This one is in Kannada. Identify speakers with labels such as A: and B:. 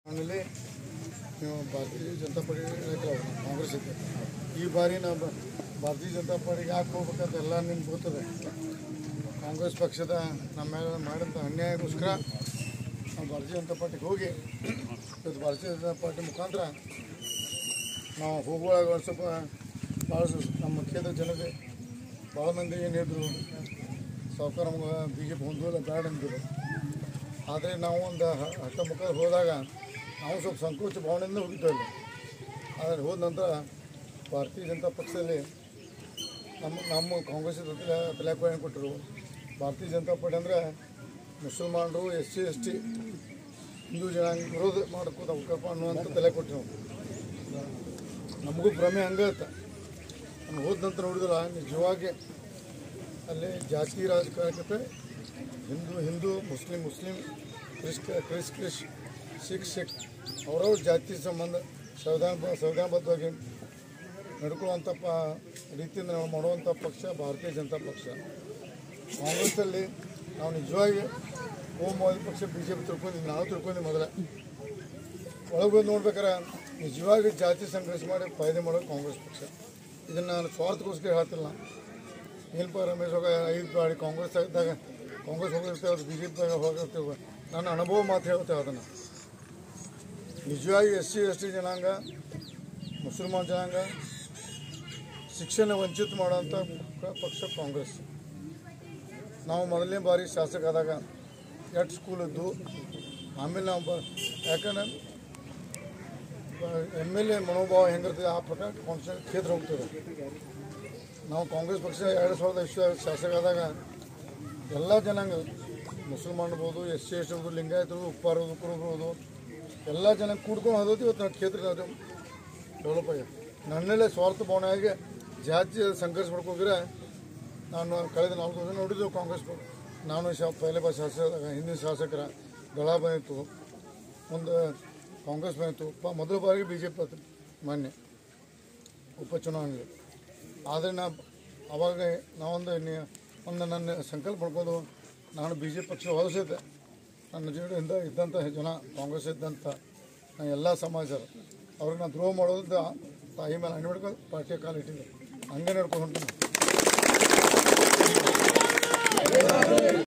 A: ಆಮೇಲೆ ನೀವು ಭಾರತೀಯ ಜನತಾ ಪಾರ್ಟಿ ನಾಯಕರು ಕಾಂಗ್ರೆಸ್ ಇದ್ದೆ ಈ ಬಾರಿ ನಾವು ಬ- ಭಾರತೀಯ ಜನತಾ ಪಾರ್ಟಿಗೆ ಯಾಕೆ ಹೋಗ್ಬೇಕಂತ ಎಲ್ಲ ನಿಮ್ಗೆ ಗೊತ್ತದೆ ಕಾಂಗ್ರೆಸ್ ಪಕ್ಷದ ನಮ್ಮ ಮೇಲೆ ಮಾಡಿದಂಥ ಅನ್ಯಾಯಕ್ಕೋಸ್ಕರ ನಾವು ಭಾರತೀಯ ಜನತಾ ಪಾರ್ಟಿಗೆ ಹೋಗಿ ಇವತ್ತು ಭಾರತೀಯ ಜನತಾ ಪಾರ್ಟಿ ಮುಖಾಂತರ ನಾವು ಹೋಗುವಾಗ ಒಂದು ಸ್ವಲ್ಪ ಭಾಳ ನಮ್ಮ ಕ್ಷೇತ್ರ ಜನತೆ ಭಾಳ ಮಂದಿ ಏನು ಹೇಳಿದ್ರು ಸಾವುಕಾರ ಬಿ ಜೆ ಪಿ ಹೊಂದೋಲ್ಲ ಬೇಡ ಅಂದಿದ್ರು ಆದರೆ ನಾವು ಒಂದು ಹ- ಹತ್ತೊಂಬತ್ತು ಹೋದಾಗ ನಾವು ಸ್ವಲ್ಪ ಸಂಕೋಚ ಭಾವನೆಯಿಂದ ಹೋಗಿದ್ದೇವೆ ಅಲ್ಲಿ ಆದರೆ ಹೋದ ನಂತರ ಭಾರತೀಯ ಜನತಾ ಪಕ್ಷದಲ್ಲಿ ನಮ್ಮ ನಮ್ಮ ಕಾಂಗ್ರೆಸ್ ತಲೆಪಾಯಣ ಕೊಟ್ಟರು ಭಾರತೀಯ ಜನತಾ ಪಾರ್ಟಿ ಅಂದರೆ ಮುಸಲ್ಮಾನರು S C S T Hindu ಜನಾಂಗ ವಿರೋಧ ಮಾಡ್ಕೋತ ಅವಕಾಶ ಅನ್ನುವಂಥ ತಲೆ ಕೊಟ್ಟರು ನಮಗೂ ಭ್ರಮೆ ಹಂಗತ್ತ ನಾನು ಹೋದ ನಂತರ ನೋಡಿದ್ರೆ ನಿಜವಾಗಿ ಅಲ್ಲಿ ಜಾತಿ ರಾಜಕಾರಣಕ್ಕೆ ಹಿಂದೂ ಹಿಂದೂ ಮುಸ್ಲಿಂ ಮುಸ್ಲಿಂ ಕ್ರಿಸ್ ಕ್ರಿಸ್ ಕ್ರಿಸ್ ಸಿಖ್ ಸಿಖ್ ಅವರವ್ರ ಜಾತಿ ಸಂಬಂಧ ಸಂವಿಧಾನ ಸಂವಿಧಾನಬದ್ಧವಾಗಿ ನಡ್ಕೊಳ್ಳುವಂಥ ಪ ರೀತಿಯಿಂದ ನಾವು ಮಾಡುವಂಥ ಪಕ್ಷ ಭಾರತೀಯ ಜನತಾ ಪಕ್ಷ ಕಾಂಗ್ರೆಸ್ಸಲ್ಲಿ ನಾವು ನಿಜವಾಗಿ ಕೋಮುವಾದಿ ಪಕ್ಷ ಬಿ ಜೆ ಪಿ ತಿಳ್ಕೊಂಡಿದ್ವಿ ನಾವು ತಿಳ್ಕೊಂಡ್ವಿ ಮೊದಲ ಒಳಗೆ ಹೋಗಿ ನೋಡ್ಬೇಕಾರೆ ನಿಜವಾಗಿ ಜಾತಿ ಸಂಘರ್ಷ ಮಾಡಿ ಫಾಯ್ದೆ ಮಾಡೋದು ಕಾಂಗ್ರೆಸ್ ಪಕ್ಷ ಇದನ್ನು ನಾನು ಸ್ವಾರ್ಥಕ್ಕೋಸ್ಕರ ಹೇಳ್ತಿಲ್ಲ ಏನಪ್ಪ ರಮೇಶ್ ಹೋಗ ಐದು ಬಾರಿ ಕಾಂಗ್ರೆಸ್ ಇದ್ದಾಗ ಕಾಂಗ್ರೆಸ್ ಹೋಗಿರ್ತೇವೆ ಬಿ ಜೆ ಪಿದಾಗ ಹೋಗಿರ್ತೇವೆ ನನ್ನ ಅನುಭವ ಮಾತು ಹೇಳ್ತೇವೆ ಅದನ್ನು ನಿಜವಾಗಿ ಎಸ್ ಸಿ ಎಸ್ ಟಿ ಜನಾಂಗ ಮುಸಲ್ಮಾನ್ ಜನಾಂಗ ಶಿಕ್ಷಣ ವಂಚಿತ ಮಾಡೋಂಥ ಪಕ್ಷ ಕಾಂಗ್ರೆಸ್ ನಾವು ಮೊದಲನೇ ಬಾರಿ ಶಾಸಕ ಆದಾಗ ಎಷ್ಟು ಸ್ಕೂಲ್ ಇದ್ದು ಆಮೇಲೆ ನಾವು ಬ ಯಾಕಂದ್ರೆ ಎಮ್ ಎಲ್ ಎ ಮನೋಭಾವ ಹೆಂಗಿರ್ತದೆ ಆ ಪ್ರಕಾರ ಕಾನ್ಸ್ಟಿಟ್ಯೂಷನ್ ಕ್ಷೇತ್ರ ಹೋಗ್ತದೆ ನಾವು ಕಾಂಗ್ರೆಸ್ ಪಕ್ಷ ಎರಡು ಸಾವಿರದ ಇಷ್ಟು ಶಾಸಕ ಆದಾಗ ಎಲ್ಲ ಜನಾಂಗ ಮುಸಲ್ಮಾನ್ ಇರ್ಬೋದು ಎಸ್ ಸಿ ಎಸ್ ಇರ್ಬೋದು ಲಿಂಗಾಯತರು ಉಪ್ಪಾರ ಇರ್ಬೋದು ಎಲ್ಲ ಜನ ಕೂಡ್ಕೊಂಡು ಹೋದೋದು ಇವತ್ತು ನಮ್ಮ ಕ್ಷೇತ್ರ ಡೆವಲಪ್ ಆಗಿದೆ ನನ್ನಲ್ಲೇ ಸ್ವಾರ್ಥ ಭಾವನೆಯಾಗಿ ಜಾತಿ ಸಂಘರ್ಷ ಮಾಡ್ಕೋಗಿದ್ರೆ ನಾನು ಕಳೆದ ನಾಲ್ಕು ವರ್ಷ ನೋಡಿದ್ದೆವು ಕಾಂಗ್ರೆಸ್ ಪಕ್ಷ. ನಾನು ಶಾ ಪಹಲೆ ಬಾರಿ ಶಾಸಕ ಹಿಂದಿನ ಶಾಸಕರ ದಳ ಬಂದಿತ್ತು ಒಂದು ಕಾಂಗ್ರೆಸ್ ಬಂದಿತ್ತು ಪ ಮೊದಲ ಬಾರಿಗೆ ಬಿ ಜೆ ಪಿ ಮಾನ್ಯ ಉಪಚುನಾವಣೆಗೆ ಆದರೆ ನಾ ಅವಾಗ ನಾವೊಂದು ನಿ- ಒಂದು ನನ್ನ ಸಂಕಲ್ಪ ಮಾಡ್ಕೊಂಡು ನಾನು ಬಿ ಜೆ ಪಿ ಪಕ್ಷ ಹೊಲಿಸಿದ್ದೆ ನನ್ನ ಜೀವನದಿಂದ ಇದ್ದಂಥ ಜನ ಕಾಂಗ್ರೆಸ್ ಇದ್ದಂಥ ನನ್ನ ಎಲ್ಲ ಸಮಾಜರು ಅವ್ರಿಗೆ ನಾನು ದ್ರೋಹ ಮಾಡೋದ್ರಿಂದ ತಾಯಿ ಮೇಲೆ ಹಣ್ಣು ಹಿಡ್ಕೊಂಡು ಪಾರ್ಟಿಯ ಕಾಲು ಇಟ್ಟಿದ್ದೆ ಹಂಗೆ ನಡ್ಕೊಂಡು ಹೊಂಟು